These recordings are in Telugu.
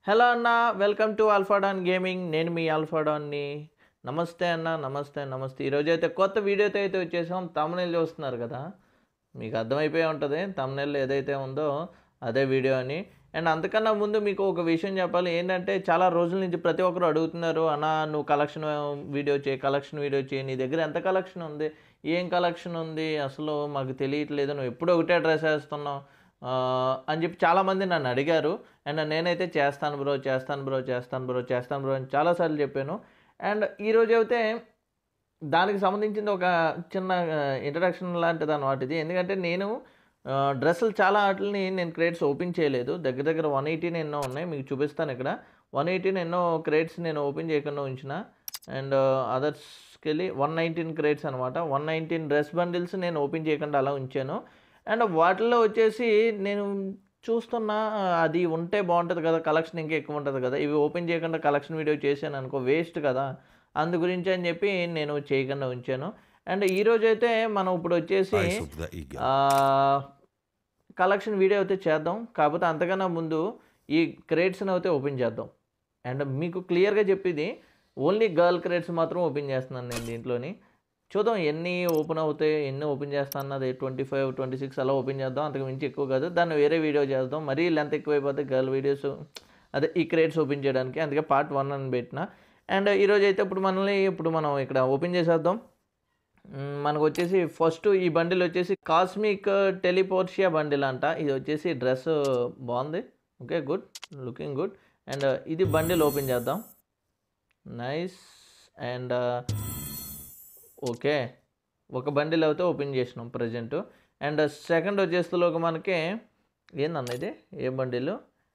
హలో అన్న వెల్కమ్ టు ఆల్ఫాడాన్ గేమింగ్ నేను మీ ఆల్ఫాడాన్ని నమస్తే అన్న నమస్తే నమస్తే ఈరోజు అయితే కొత్త వీడియోతో అయితే వచ్చేసాం తమిళ చూస్తున్నారు కదా మీకు అర్థమైపోయి ఉంటుంది తమిళ ఏదైతే ఉందో అదే వీడియో అని అండ్ అంతకన్నా ముందు మీకు ఒక విషయం చెప్పాలి ఏంటంటే చాలా రోజుల నుంచి ప్రతి ఒక్కరు అడుగుతున్నారు అన్న నువ్వు కలెక్షన్ వీడియో చేయి కలెక్షన్ వీడియో చేయి నీ దగ్గర ఎంత కలెక్షన్ ఉంది ఏం కలెక్షన్ ఉంది అసలు మాకు తెలియట్లేదు నువ్వు ఎప్పుడు ఒకటే డ్రెస్ వేస్తున్నావు ఆ, అని చెప్పి చాలామంది నన్ను అడిగారు అండ్ నేనైతే చేస్తాను బ్రో చేస్తాను బ్రో చేస్తాను బ్రో చేస్తాను బ్రో అని చాలాసార్లు చెప్పాను అండ్ ఈరోజు అయితే దానికి సంబంధించింది ఒక చిన్న ఇంట్రడక్షన్ లాంటిది అనమాట ఇది ఎందుకంటే నేను ఆ, డ్రెస్సులు చాలా వాటిని నేను క్రేట్స్ ఓపెన్ చేయలేదు దగ్గర దగ్గర వన్ ఎయిటీన్ ఎన్నో ఉన్నాయి మీకు చూపిస్తాను ఇక్కడ వన్ ఎయిటీన్ ఎన్నో క్రేట్స్ నేను ఓపెన్ చేయకుండా ఉంచిన అండ్ అదర్స్కి వెళ్ళి వన్ నైన్టీన్ క్రేట్స్ అనమాట వన్ నైన్టీన్ డ్రెస్ బండిల్స్ నేను ఓపెన్ చేయకుండా అలా ఉంచాను అండ్ వాటిల్లో వచ్చేసి నేను చూస్తున్నా ఆ, అది ఉంటే బాగుంటుంది కదా కలెక్షన్ ఇంకా ఎక్కువ ఉంటుంది కదా ఇవి ఓపెన్ చేయకుండా కలెక్షన్ వీడియో చేశాను అనుకో వేస్ట్ కదా అందు గురించి అని చెప్పి నేను చేయకుండా ఉంచాను అండ్ ఈరోజు అయితే మనం ఇప్పుడు వచ్చేసి Eyes of the eagle. Collection video అయితే చేద్దాం కాకపోతే అంతకన్నా ముందు ఈ క్రేట్స్ని అయితే ఓపెన్ చేద్దాం అండ్ మీకు క్లియర్గా చెప్పేది ఓన్లీ గర్ల్ క్రేట్స్ మాత్రం ఓపెన్ చేస్తున్నాను నేను దీంట్లోని చూద్దాం ఎన్ని ఓపెన్ అవుతాయి ఎన్ని ఓపెన్ చేస్తాను అన్నది ట్వంటీ ఫైవ్ ట్వంటీ సిక్స్ అలా ఓపెన్ చేద్దాం అంతకు మించి ఎక్కువ కాదు దాన్ని వేరే వీడియో చేద్దాం మరీ లెంత్ ఎక్కువైపోతే గర్ల్ వీడియోస్ అదే ఈ క్రేట్స్ ఓపెన్ చేయడానికి అందుకే పార్ట్ వన్ అని పెట్టిన అండ్ ఈరోజు అయితే ఇప్పుడు మనల్ని ఇప్పుడు మనం ఇక్కడ ఓపెన్ చేసేద్దాం మ్మ్, మనకు వచ్చేసి ఫస్ట్ ఈ బండిల్ వచ్చేసి కాస్మిక్ టెలిపోర్షియా బండిల్ అంట ఇది వచ్చేసి డ్రెస్ బాగుంది okay good looking good and ఇది బండిల్ ఓపెన్ చేద్దాం నైస్ అండ్ ఓకే ఒక బండిల్ అయితే ఓపెన్ చేసినాం ప్రజెంట్ అండ్ సెకండ్ వచ్చేస్తలోకి మనకి ఏందన్న ఇది ఏ బండిల్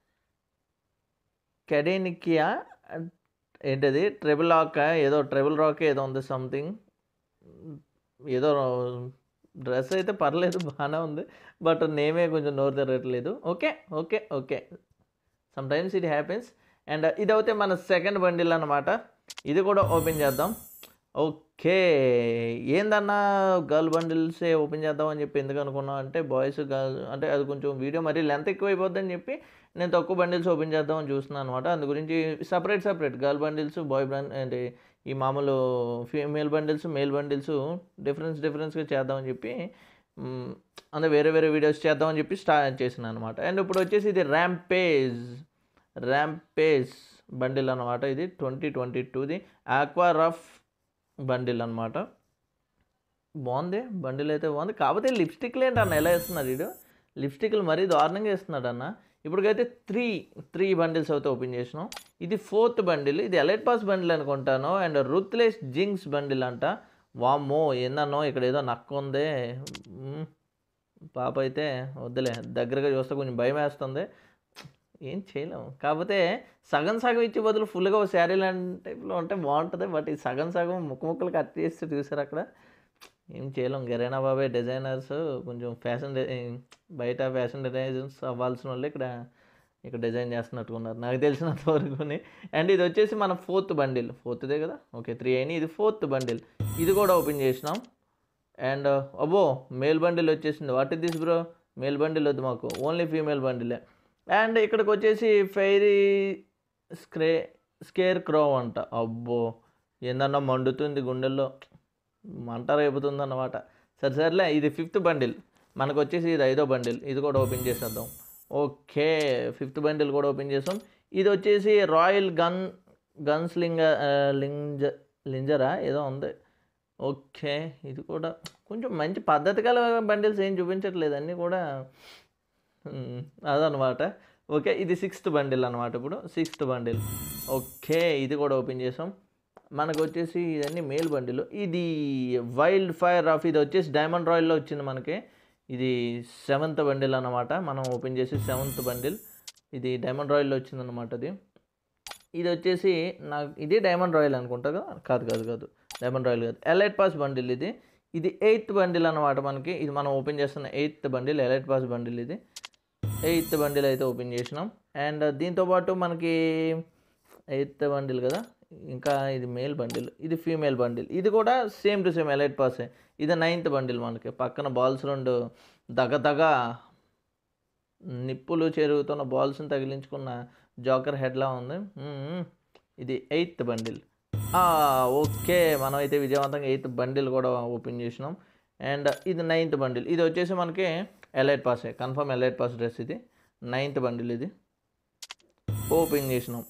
కెడేనికియా ఏంటది ట్రిబుల్ రాక్ ఏదో ట్రిబుల్ రాక్ ఏదో ఉంది సంథింగ్ ఏదో డ్రెస్ అయితే పర్లేదు బాగానే ఉంది బట్ నేమే కొంచెం నోరు తిరగట్లేదు okay okay okay sometimes it happens and ఇది అయితే మన సెకండ్ బండిల్ అనమాట ఇది కూడా ఓపెన్ చేద్దాం ఓకే ఏందన్నా గర్ల్ బండిల్సే ఓపెన్ చేద్దాం అని చెప్పి ఎందుకు అనుకున్నాం అంటే బాయ్స్ గర్ల్ అంటే అది కొంచెం వీడియో మరీ లెంత్ ఎక్కువైపోద్దని చెప్పి నేను తక్కువ బండిల్స్ ఓపెన్ చేద్దామని చూస్తున్నాను అనమాట అందు గురించి separate separate girl bundles boy బండ్ అంటే ఈ మామూలు female bundles male bundles difference డిఫరెన్స్గా చేద్దామని చెప్పి మ్, అంటే వేరే వేరే వీడియోస్ చేద్దామని చెప్పి స్టార్ట్ చేసిన అనమాట అండ్ ఇప్పుడు వచ్చేసి ఇది ర్యాంపేజ్ ర్యాంపేజ్ బండిల్ అనమాట ఇది ట్వంటీ ట్వంటీ టూది ఆక్వా రఫ్ బండిల్ అనమాట బాగుంది బండిల్ అయితే బాగుంది కాకపోతే లిప్స్టిక్లు ఏంటి అన్న ఎలా వేస్తున్నాడు వీడు లిప్స్టిక్లు మరీ దారుణంగా వేస్తున్నాడు అన్న ఇప్పటికైతే త్రీ త్రీ బండిల్స్ అయితే ఓపెన్ చేసినాం ఇది ఫోర్త్ బండిల్ ఇది ఎలైట్ పాస్ బండిల్ అనుకుంటాను అండ్ రుత్లెస్ జింక్స్ బండిల్ అంట వామ్మో ఏందన్నో ఇక్కడ ఏదో నక్క ఉంది మ్మ్. పాప అయితే వద్దులే దగ్గరగా చూస్తే కొంచెం భయం వేస్తుంది ఏం చేయలేము కాకపోతే సగం సగం ఇచ్చే బదులు ఫుల్గా ఒక శారీ లాంటి టైప్లో ఉంటే బాగుంటుంది బట్ ఈ సగం సగం ముక్క ముక్కలు కట్ చేసి చూసారు అక్కడ ఏం చేయలేం గరేనా బాబాయ్ డిజైనర్స్ కొంచెం ఫ్యాషన్ బయట ఫ్యాషన్ డిజైనర్స్ అవ్వాల్సిన వాళ్ళు ఇక్కడ ఇక్కడ డిజైన్ చేస్తున్నట్టుకున్నారు నాకు తెలిసినంత వరకుని అండ్ ఇది వచ్చేసి మన ఫోర్త్ బండిల్ ఫోర్త్దే కదా ఓకే త్రీ అయినాయి ఇది ఫోర్త్ బండిల్ ఇది కూడా ఓపెన్ చేసినాం అండ్ అబ్బో మేల్ బండిల్ వచ్చేసింది what is this bro male bundle వద్దు మాకు ఓన్లీ ఫీమేల్ బండిలే అండ్ ఇక్కడికి వచ్చేసి ఫైరీ స్క్రే స్కేర్ క్రో అంట అబ్బో ఏందన్నా మండుతుంది గుండెల్లో మంట రేపుతుంది అన్నమాట సరే సర్లే ఇది ఫిఫ్త్ బండిల్ మనకు వచ్చేసి ఇది ఐదో బండిల్ ఇది కూడా ఓపెన్ చేసేద్దాం ఓకే ఫిఫ్త్ బండిల్ కూడా ఓపెన్ చేసాం ఇది వచ్చేసి రాయల్ గన్ గన్స్ లింగ లింజ లింజరా ఏదో ఉంది ఓకే ఇది కూడా కొంచెం మంచి పద్ధతి గల బండిల్స్ ఏం చూపించట్లేదు అన్నీ కూడా మ్, అదనమాట ఓకే ఇది సిక్స్త్ బండిల్ అనమాట ఇప్పుడు సిక్స్త్ బండిల్ ఓకే ఇది కూడా ఓపెన్ చేసాం మనకు వచ్చేసి ఇదన్నీ మేల్ బండిల్ ఇది వైల్డ్ ఫైర్ ఆఫ్ ఇది వచ్చేసి డైమండ్ రాయల్లో వచ్చింది మనకి ఇది సెవెంత్ బండిల్ అనమాట మనం ఓపెన్ చేసి సెవెంత్ బండిల్ ఇది డైమండ్ రాయల్లో వచ్చిందనమాట అది ఇది వచ్చేసి నాకు ఇది డైమండ్ రాయల్ అనుకుంటా కదా కాదు కాదు కాదు డైమండ్ రాయల్ కాదు ఎలైట్ పాస్ బండిల్ ఇది ఇది ఎయిత్ బండిల్ అనమాట మనకి ఇది మనం ఓపెన్ చేస్తున్న eighth bundle elite pass bundle ఇది ఎయిత్ బండిల్ అయితే ఓపెన్ చేసినాం అండ్ దీంతోపాటు మనకి ఎయిత్ బండిల్ కదా ఇంకా ఇది మేల్ బండిల్ ఇది ఫీమేల్ బండిల్ ఇది కూడా సేమ్ టు సేమ్ ఎలైట్ పాసే ఇది నైన్త్ బండిల్ మనకి పక్కన బాల్స్ రెండు దగ దగ నిప్పులు చెరుగుతున్న బాల్స్ని తగిలించుకున్న జాకర్ హెడ్లా ఉంది మ్మ్. ఇది ఎయిత్ బండిల్ ఓకే మనం అయితే విజయవంతంగా ఎయిత్ బండిల్ కూడా ఓపెన్ చేసినాం అండ్ ఇది నైన్త్ బండిల్ ఇది వచ్చేసి మనకి ఎలైట్ పాసే కన్ఫర్మ్ ఎలైట్ పాస్ డ్రెస్ ఇది నైన్త్ బండిల్ ఇది ఓపెన్ చేసినాం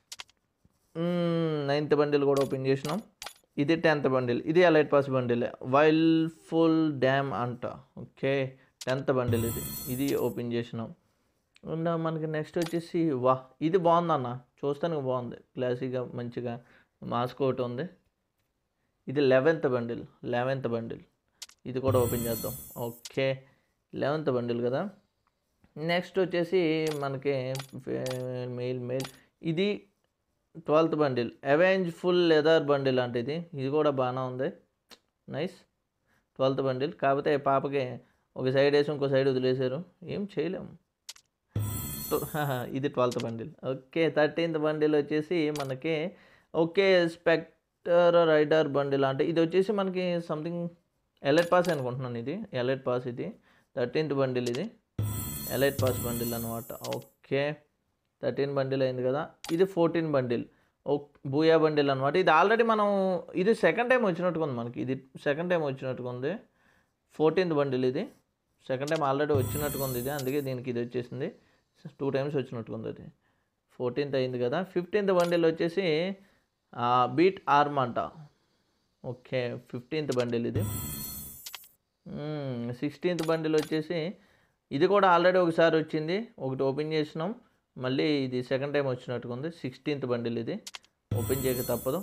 నైన్త్ బండిల్ కూడా ఓపెన్ చేసినాం ఇది టెన్త్ బండిల్ ఇది elite pass bundle vile full damn అంట ఓకే టెన్త్ బండిల్ ఇది ఇది ఓపెన్ చేసినాం అండ్ మనకి నెక్స్ట్ వచ్చేసి వా ఇది బాగుందన్న చూస్తానికి బాగుంది క్లాసీగా మంచిగా మాస్క్ ఒకటి ఉంది ఇది లెవెన్త్ బండిల్ లెవెన్త్ బండిల్ ఇది కూడా ఓపెన్ చేద్దాం ఓకే లెవెన్త్ బండిల్ కదా నెక్స్ట్ వచ్చేసి మనకి మెయిల్ మెయిల్ ఇది twelfth bundle avenge full leather bundle అంటే ఇది ఇది కూడా బాగానే ఉంది నైస్ ట్వెల్త్ బండిల్ కాకపోతే పాపకి ఒక సైడ్ వేసి ఇంకో సైడ్ వదిలేశారు ఏం చేయలేము టు- ఇది twelfth bundle okay thirteenth bundle వచ్చేసి మనకి ఓకే స్పెక్టర్ రైడర్ బండిల్ అంటే ఇది వచ్చేసి మనకి సంథింగ్ ఎలైట్ పాస్ అనుకుంటున్నాను ఇది ఎలైట్ పాస్ ఇది థర్టీన్త్ బండిల్ ఇది ఎలైట్ పాస్ బండిల్ అనమాట ఓకే థర్టీన్ బండిల్ అయింది కదా ఇది fourteen bundle oh booyah bundle అనమాట ఇది ఆల్రెడీ మనం ఇది సెకండ్ టైం వచ్చినట్టుగా ఉంది మనకి ఇది సెకండ్ టైం వచ్చినట్టుగా ఉంది ఫోర్టీన్త్ బండిల్ ఇది సెకండ్ టైం ఆల్రెడీ వచ్చినట్టుగా ఉంది ఇది అందుకే దీనికి ఇది వచ్చేసింది టూ టైమ్స్ వచ్చినట్టుగా ఉంది అది ఫోర్టీన్త్ అయింది కదా ఫిఫ్టీన్త్ బండిల్ వచ్చేసి బీట్ ఆర్మ్ అంట ఓకే ఫిఫ్టీన్త్ బండిల్ ఇది సిక్స్టీన్త్ బండిల్ వచ్చేసి ఇది కూడా ఆల్రెడీ ఒకసారి వచ్చింది ఒకటి ఓపెన్ చేసినాం మళ్ళీ ఇది సెకండ్ టైం వచ్చినట్టుగా ఉంది సిక్స్టీన్త్ బండిల్ ఇది ఓపెన్ చేయక తప్పదు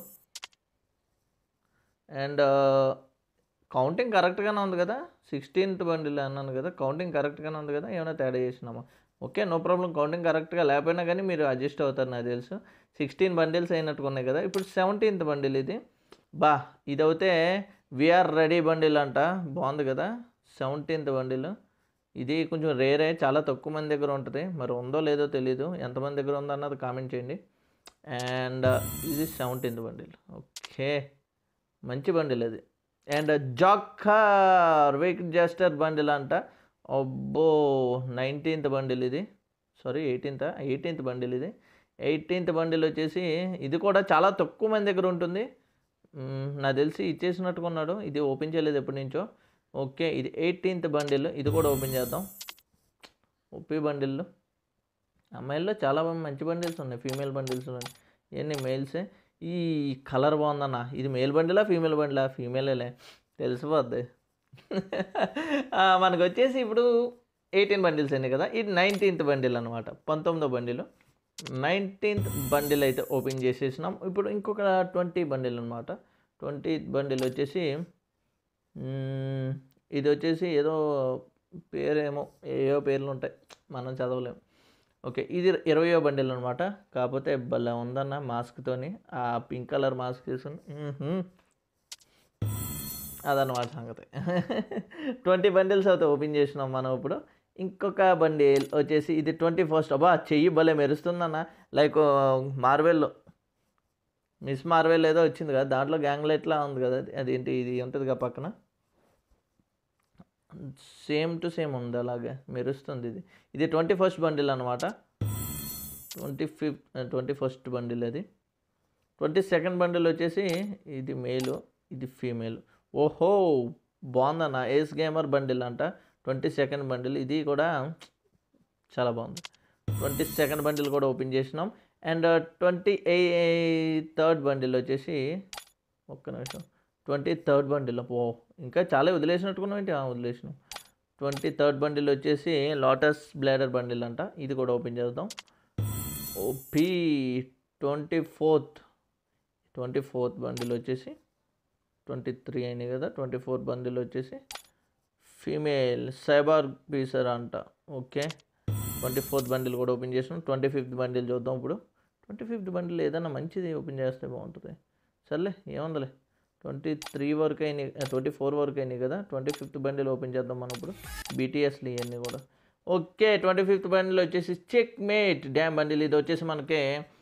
అండ్ కౌంటింగ్ కరెక్ట్గానే ఉంది కదా సిక్స్టీన్త్ బండిల్ అన్నాను కదా కౌంటింగ్ కరెక్ట్గానే ఉంది కదా ఏమైనా తేడా చేసినామా ఓకే నో ప్రాబ్లం కౌంటింగ్ కరెక్ట్గా లేకపోయినా కానీ మీరు అడ్జస్ట్ అవుతారు నాకు తెలుసు సిక్స్టీన్ బండిల్స్ అయినట్టుగా ఉన్నాయి కదా ఇప్పుడు సెవెంటీన్త్ బండిల్ ఇది బా ఇది అయితే విఆర్ రెడీ బండిల్ అంట బాగుంది కదా సెవెంటీన్త్ బండిల్ ఇది కొంచెం రేరే చాలా తక్కువ మంది దగ్గర ఉంటుంది మరి ఉందో లేదో తెలీదు ఎంతమంది దగ్గర ఉందో అన్నది కామెంట్ చేయండి అండ్ ఇది సెవెంటీన్త్ బండిల్ ఓకే మంచి బండిల్ అది and joker wait jester bundle అంట అబ్బో నైన్టీన్త్ బండిల్ ఇది సారీ ఎయిటీన్త్ ఎయిటీన్త్ బండిల్ ఇది ఎయిటీన్త్ బండిల్ వచ్చేసి ఇది కూడా చాలా తక్కువ మంది దగ్గర ఉంటుంది మ్మ్, నాకు తెలిసి ఇచ్చేసినట్టుగా ఉన్నాడు ఇది ఓపెన్ చేయలేదు ఎప్పటి నుంచో ఓకే ఇది ఎయిటీన్త్ బండిల్ ఇది కూడా ఓపెన్ చేద్దాం ఒప్పి బండిల్ అమ్మాయిల్లో చాలా మంచి బండిల్స్ ఉన్నాయి ఫీమేల్ బండిల్స్ ఉన్నాయి ఇవన్నీ మేల్సే ఈ కలర్ బాగుందన్న ఇది మేల్ బండిలా ఫీమేల్ బండిలా ఫీమేలేలే తెలిసిపోద్ది ఆ, మనకు వచ్చేసి ఇప్పుడు ఎయిటీన్ బండిల్స్ అయింది కదా ఇది నైన్టీన్త్ బండిల్ అనమాట పంతొమ్మిదో బండిల్ నైన్టీన్త్ బండిల్ అయితే ఓపెన్ చేసేసినాం ఇప్పుడు ఇంకొక ట్వంటీ బండిల్ అనమాట ట్వంటీ బండిల్ వచ్చేసి మ్మ్, ఇది వచ్చేసి ఏదో పేరేమో ఏవో పేర్లు ఉంటాయి మనం చదవలేము ఓకే ఇది ఇరవయో బండిల్ అనమాట కాకపోతే భలే ఉందన్న మాస్క్తోని ఆ పింక్ కలర్ మాస్క్ వేసుకుని మ్మ్హ్మ్. అదన్నమాట సంగతి ట్వంటీ బండిల్స్ అయితే ఓపెన్ చేసినాం మనం ఇప్పుడు ఇంకొక బండిల్ వచ్చేసి ఇది ట్వంటీ ఫస్ట్ అబ్బా చెయ్యి భలే మెరుస్తుందన్న లైక్ మార్వెల్లో మిస్ మార్వెల్ ఏదో వచ్చింది కదా దాంట్లో గ్యాంగ్లెట్లా ఉంది కదా అది అదేంటి ఇది ఉంటుంది కదా పక్కన సేమ్ టు సేమ్ ఉంది అలాగే మెరుస్తుంది ఇది ఇది ట్వంటీ ఫస్ట్ బండిల్ అనమాట twenty fifth twenty first bundle అది ట్వంటీ సెకండ్ బండిల్ వచ్చేసి ఇది మేలు ఇది ఫీమేల్ ఓహో బాగుందన్న ఏస్ గేమర్ బండిల్ అంట ట్వంటీ సెకండ్ బండిల్ ఇది కూడా చాలా బాగుంది ట్వంటీ సెకండ్ బండిల్ కూడా ఓపెన్ చేసినాం and twenty uh third bundle వచ్చేసి ఒక్క నిమిషం ట్వంటీ థర్డ్ బండిల్ ఓ ఇంకా చాలా వదిలేసినట్టుకున్నాం ఏంటి ఆ, వదిలేసినాం ట్వంటీ థర్డ్ బండిల్ వచ్చేసి లోటస్ బ్లాడర్ బండిల్ అంట ఇది కూడా ఓపెన్ చేద్దాం OP twenty fourth twenty fourth bundle వచ్చేసి ట్వంటీ త్రీ అయినాయి కదా ట్వంటీ ఫోర్త్ బండిల్ వచ్చేసి ఫీమేల్ సైబర్ పీసర్ అంట ఓకే ట్వంటీ ఫోర్త్ బండిల్ కూడా ఓపెన్ చేసాం ట్వంటీ ఫిఫ్త్ బండిల్ చూద్దాం ఇప్పుడు ట్వంటీ ఫిఫ్త్ బండిల్ ఏదైనా మంచిది ఓపెన్ చేస్తే బాగుంటుంది సర్లే ఏముందిలే ట్వంటీ త్రీ వరకు అయినాయి ట్వంటీ ఫోర్ వరకు అయినాయి కదా ట్వంటీ ఫిఫ్త్ బండిల్ ఓపెన్ చేద్దాం మనం ఇప్పుడు బీటీఎస్లు ఇవన్నీ కూడా ఓకే ట్వంటీ ఫిఫ్త్ బండిల్ వచ్చేసి చెక్ మేట్ డ్యామ్ బండిల్ ఇది వచ్చేసి మనకి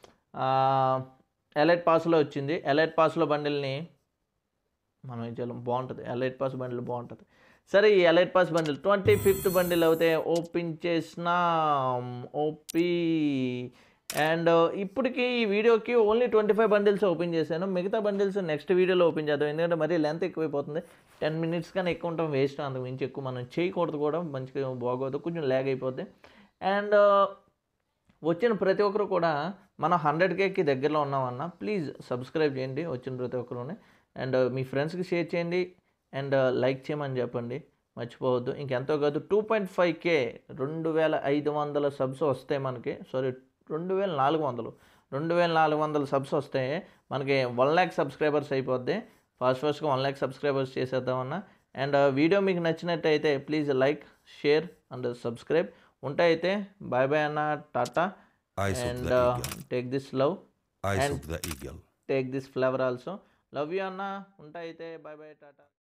ఎలైట్ పాస్లో వచ్చింది ఎలైట్ పాస్లో బండిల్ని మనం ఏం చేయాలి బాగుంటుంది ఎలైట్ పాస్ బండిల్ బాగుంటుంది సరే ఈ elite pass bundle twenty fifth bundle అయితే ఓపెన్ చేసినాం ఓపీ అండ్ ఇప్పటికి ఈ వీడియోకి only twenty five bundles open చేశాను మిగతా బండిల్స్ నెక్స్ట్ వీడియోలో ఓపెన్ చేద్దాం ఎందుకంటే మరీ లెంత్ ఎక్కువైపోతుంది టెన్ మినిట్స్ కానీ ఎక్కువ ఉంటాం వేస్ట్ అంతకు మించి ఎక్కువ మనం చేయకూడదు కూడా మంచిగా బాగోదు కొంచెం ల్యాగ్ అయిపోద్ది అండ్ వచ్చిన ప్రతి ఒక్కరు కూడా మనం హండ్రెడ్ కేకి దగ్గరలో ఉన్నామన్న ప్లీజ్ సబ్స్క్రైబ్ చేయండి వచ్చిన ప్రతి ఒక్కరుని అండ్ మీ ఫ్రెండ్స్కి షేర్ చేయండి అండ్ లైక్ చేయమని చెప్పండి మర్చిపోవద్దు ఇంకెంతో కాదు టూ పాయింట్ ఫైవ్ కే రెండు వేల ఐదు వందల సబ్స్ వస్తాయి మనకి సారీ రెండు వేల నాలుగు వందలు రెండు వేల నాలుగు వందల సబ్స్ వస్తే మనకి వన్ ల్యాక్ సబ్స్క్రైబర్స్ అయిపోద్ది ఫాస్ట్ ఫాస్ట్గా వన్ ల్యాక్ సబ్స్క్రైబర్స్ చేసేద్దామన్నా అండ్ వీడియో మీకు నచ్చినట్టయితే please like share and subscribe ఉంటాయితే బాయ్ బాయ్ అన్న tata Eyes of and the eagle. Take this love Eyes and- of the eagle. Take this flavour also love you అన్న ఉంటాయితే బాయ్ బాయ్ టాటా